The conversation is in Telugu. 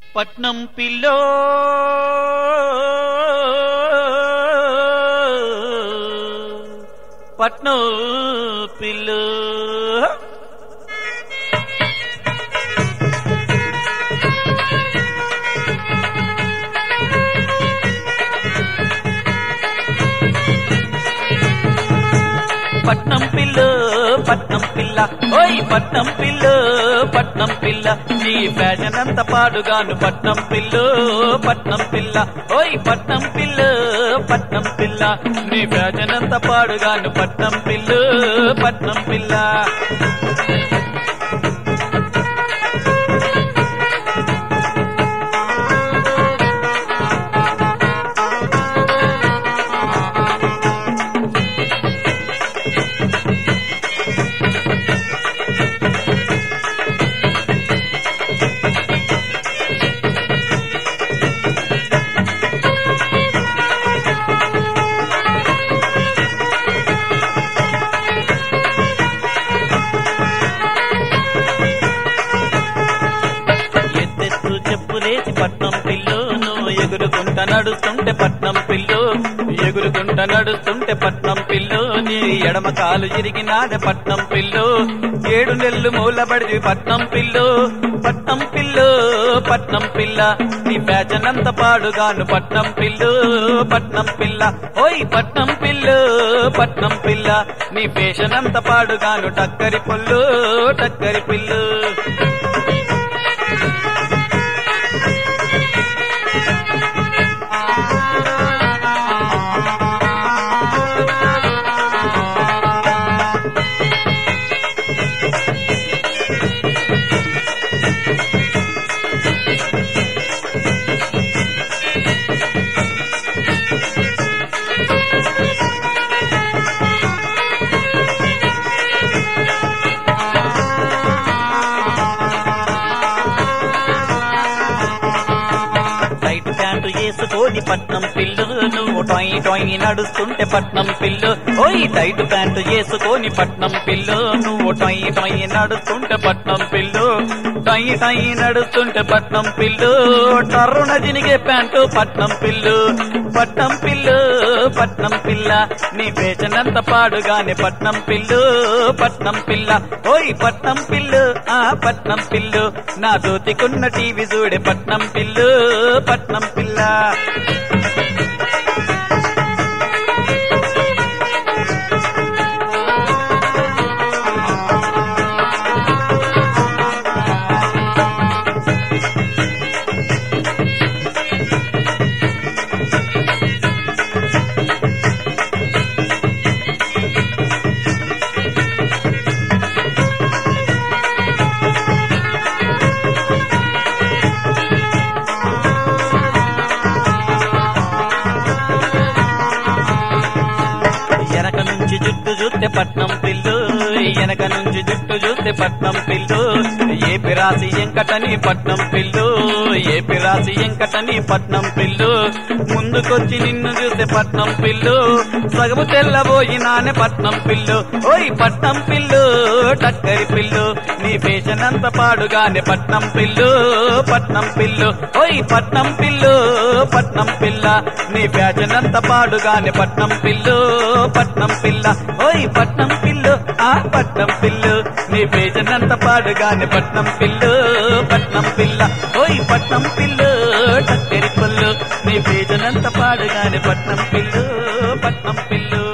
పట్నం పిల్లో పట్నం పిల్లో పట్నం పిల్ల పట్నం పిల్ల ఓయ్ పట్నం పిల్ల పట్నం పిల్ల నీ ఫ్యాషన్ అంత పాడుగాను పట్నం పిల్ల పట్నం పిల్ల ఓయ్ పట్నం పిల్ల పట్నం పిల్ల నీ ఫ్యాషన్ అంత పాడుగాను పట్నం పిల్ల పట్నం పిల్ల ఎత్తెత్తు చెప్పులేసి పట్నం పిల్లు నువ్వు ఎగురుకుంట నడుస్తుంటే పట్నం పిల్లు ఎగురుకుంట నడుస్తుంటే పట్నం పిల్లు నీ ఎడమ కాలు ఇరిగినాదే పట్నం పిల్లు ఏడు నెల్లు మూలబడిది పట్నం పిల్లు పట్నం పిల్లు పట్నం పిల్ల నీ ఫ్యాషన్ అంత పాడుగాను పట్నం పిల్లు పట్నం పిల్ల ఓయ్ పట్నం పిల్లు పట్నం పిల్ల నీ ఫేషన్ అంత పాడుగాను టక్కరి పుల్లు టక్కరి పిల్లు టైట్ ప్యాంటు వేసుకొని పట్నం పిల్లు నువ్వు టొయ్ టొయ్ నడుస్తుంటే పట్నం పిల్లు ఓయ్ టైట్ ప్యాంటు వేసుకొని పట్నం పిల్లు నువ్వు టొయ్ టొయ్ నడుస్తుంటే పట్నం పిల్లు టొయ్ టొయ్ నడుస్తుంటే పట్నం పిల్లు టర్రున జినిగే ప్యాంటు పట్నం పిల్లు పట్నం పిల్లు పట్నం పిల్ల నీ పేచనంత పాడుగానే పట్నం పిల్లు పట్నం పిల్ల ఓయ్ పట్నం పిల్లు ఆ పట్నం పిల్లు నా దోతికున్న టీవీ చూడే పట్నం పిల్లు పట్నం పిల్ల వెనక నుంచి జుట్టు చూస్తే పట్నం పిల్లు వెనక నుంచి జుట్టు చూస్తే పట్నం పిల్లు ఏ పిరాసి ఎంకటని పట్నం పిల్లు ఏ పిరాసి ఎంకటని పట్నం పిల్లు ముందుకొచ్చి నిన్ను చూస్తే పట్నం పిల్లు సగము తెల్లబోయినానే పట్నం పిల్లు ఓయ్ పట్నం పిల్లు టక్కరి పిల్లు నీ పేషన్ అంత పాడుగానే పట్నం పిల్లు పట్నం పిల్లు ఓయ్ పట్నం పిల్లు పట్నం పిల్ల నీ ఫ్యాషన్ అంత పాడుగానే పట్నం పిల్లు పట్నం పిల్ల ఓయ్ పట్నం పిల్లు ఆ పట్నం పిల్లు నీ పేషన్ అంత పాడుగానే పట్నం పిల్లు పట్నం పిల్ల ఓయ్ పట్నం పిల్లు టక్కరి పుల్లు నీ పేజనంత పాడుగానే పట్నం పిల్లు పట్నం పిల్లు